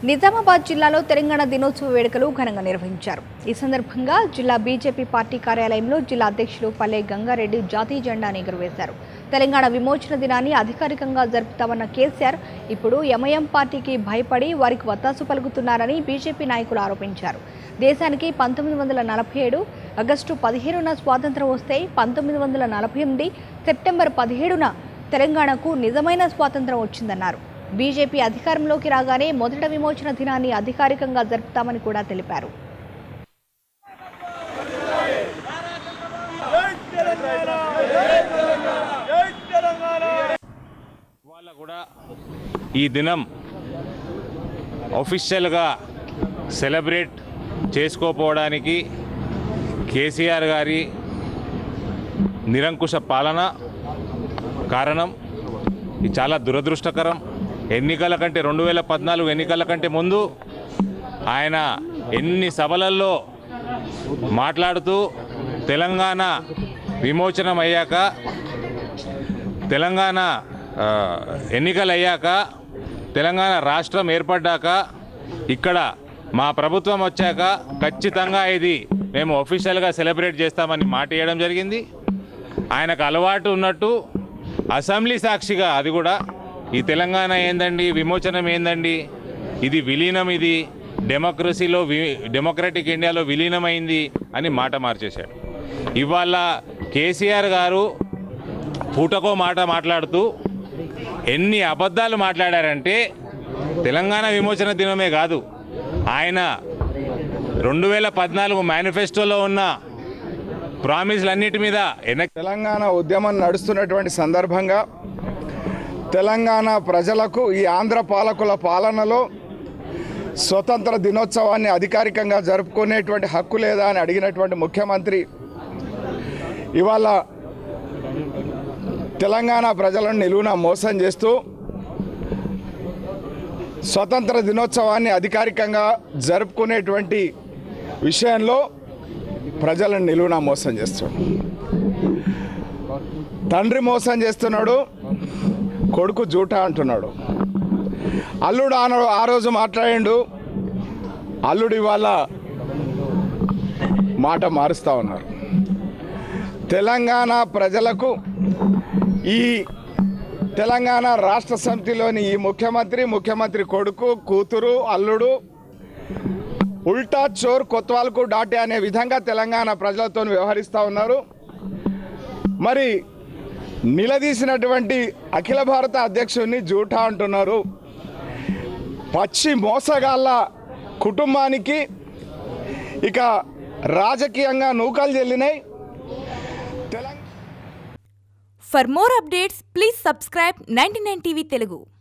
నిజామాబాద్ జిల్లాలో తెలంగాణ దినోత్సవ వేడుకలు ఘనంగా నిర్వహించారు ఈ సందర్భంగా జిల్లా బీజేపీ పార్టీ కార్యాలయంలో జిల్లా అధ్యక్షులు పల్లె గంగారెడ్డి జాతీయ జెండాను ఎగురవేశారు తెలంగాణ విమోచన దినాన్ని అధికారికంగా జరుపుతామన్న కేసీఆర్ ఇప్పుడు ఎంఐఎం పార్టీకి భయపడి వారికి వత్తాసు పలుకుతున్నారని బీజేపీ నాయకులు ఆరోపించారు దేశానికి పంతొమ్మిది వందల నలభై ఏడు ఆగస్టు పదిహేనున స్వాతంత్రం వస్తే పంతొమ్మిది వందల నలభై ఎనిమిది సెప్టెంబర్ పదిహేడున తెలంగాణకు నిజమైన స్వాతంత్రం వచ్చిందన్నారు బీజేపీ అధికారంలోకి రాగానే మొదట విమోచన దినాన్ని అధికారికంగా జరుపుతామని కూడా తెలిపారు ఇవాళ కూడా ఈ దినం ఒఫిషియల్గా సెలబ్రేట్ చేసుకోపోవడానికి కేసీఆర్ గారి నిరంకుశ పాలన కారణం ఇది చాలా దురదృష్టకరం ఎన్నికల కంటే రెండు వేల పద్నాలుగు ఎన్నికల కంటే ముందు ఆయన ఎన్ని సభలల్లో మాట్లాడుతూ తెలంగాణ విమోచనం అయ్యాక తెలంగాణ ఆ, ఎన్నికలు అయ్యాక తెలంగాణ రాష్ట్రం ఏర్పడ్డాక ఇక్కడ మా ప్రభుత్వం వచ్చాక ఖచ్చితంగా ఇది మేము ఒఫీషియల్గా సెలబ్రేట్ చేస్తామని మాట ఇవ్వడం జరిగింది ఆయనకు అలవాటు ఉన్నట్టు అసెంబ్లీ సాక్షిగా అది కూడా ఈ తెలంగాణ ఏందండి విమోచనం ఏందండి ఇది విలీనం ఇది డెమోక్రసీలో వి డెమోక్రటిక్ ఇండియాలో విలీనమైంది అని మాట మార్చేశాడు ఇవాళ కేసీఆర్ గారు పూటకో మాట మాట్లాడుతూ ఎన్ని అబద్ధాలు మాట్లాడారంటే తెలంగాణ విమోచన దినమే కాదు ఆయన రెండు వేల పద్నాలుగు మేనిఫెస్టోలో ఉన్న ప్రామిస్లన్నిటి మీద వెనక్కి తెలంగాణ ఉద్యమం నడుస్తున్నటువంటి సందర్భంగా తెలంగాణ ప్రజలకు ఈ ఆంధ్ర పాలకుల పాలనలో స్వతంత్ర దినోత్సవాన్ని అధికారికంగా జరుపుకునేటువంటి హక్కు లేదా అని అడిగినటువంటి ముఖ్యమంత్రి ఇవాళ తెలంగాణ ప్రజలను నిలువున మోసం చేస్తూ స్వతంత్ర దినోత్సవాన్ని అధికారికంగా జరుపుకునేటువంటి విషయంలో ప్రజలను నిలువున మోసం చేస్తున్నాడు తండ్రి మోసం చేస్తున్నాడు కొడుకు జూటా అంటున్నాడు అల్లుడు ఆ రో- ఆ రోజు మాట్లాడిండు అల్లుడు ఇవాళ మాట మారుస్తూ ఉన్నారు తెలంగాణ ప్రజలకు ఈ తెలంగాణ రాష్ట్ర సమితిలోని ఈ ముఖ్యమంత్రి ముఖ్యమంత్రి కొడుకు కూతురు అల్లుడు ఉల్టా చోర్ కొత్వాల్కు డాటే అనే విధంగా తెలంగాణ ప్రజలతో వ్యవహరిస్తూ ఉన్నారు మరి నిలదీసినటువంటి అఖిల భారత అధ్యక్షుడిని జూఠా అంటున్నారు పచ్చి మోసగాళ్ళ కుటుంబానికి ఇక రాజకీయంగా నూకలు చెల్లినాయి Telangana For more updates, please subscribe 99 TV Telugu.